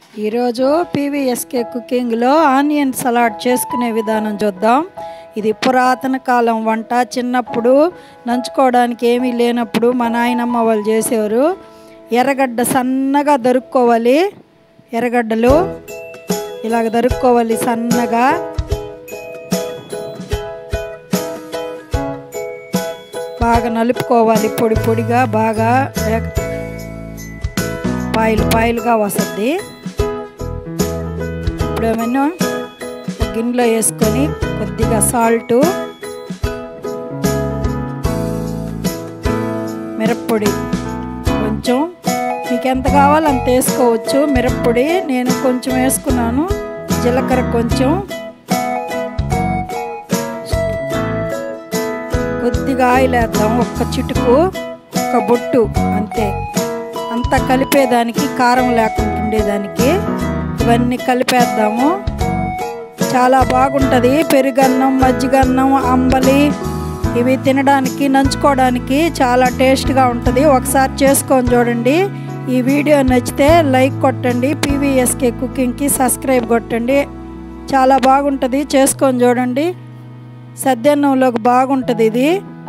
ఈరోజు PVSK కుకింగ్లో onion salad చేసుకునే విధానం చూద్దాం ఇది పురాతన కాలం వంట చిన్నప్పుడు నంచుకోవడానికి ఏమీ లేనప్పుడు మా నాయనమ్మ వాళ్ళు చేసేవారు ఎర్రగడ్డ సన్నగా దొరుక్కోవాలి ఎర్రగడ్డలు ఇలాగ దొరుక్కోవాలి సన్నగా బాగా నలుపుకోవాలి పొడి పొడిగా బాగా వేగ- పాయలు పాయలుగా వస్తుంది ఇప్పుడు ఏమైనా ఒక గిన్నెలో వేసుకొని కొద్దిగా సాల్టు మిరప్పొడి కొంచెం మీకు ఎంత కావాలో అంత వేసుకోవచ్చు మిరప్పొడి నేను కొంచెం వేసుకున్నాను జీలకర్ర కొంచెం కొద్దిగా ఆయిల్ వేద్దాం ఒక్క చిటుకు ఒక్క బొట్టు అంతే అంతా కలిపేదానికి కారం లేకుండా ఉండేదానికి ఇవన్నీ కలిపేద్దాము చాలా బాగుంటుంది పెరుగన్నం మజ్జిగన్నం అంబలి ఇవి తినడానికి నంచుకోవడానికి చాలా టేస్ట్గా ఉంటుంది ఒకసారి చేసుకొని చూడండి ఈ వీడియో నచ్చితే లైక్ కొట్టండి పీవీఎస్కే కుకింగ్కి సబ్స్క్రైబ్ కొట్టండి చాలా బాగుంటుంది చేసుకొని చూడండి సద్దన్నంలోకి బాగుంటుంది ఇది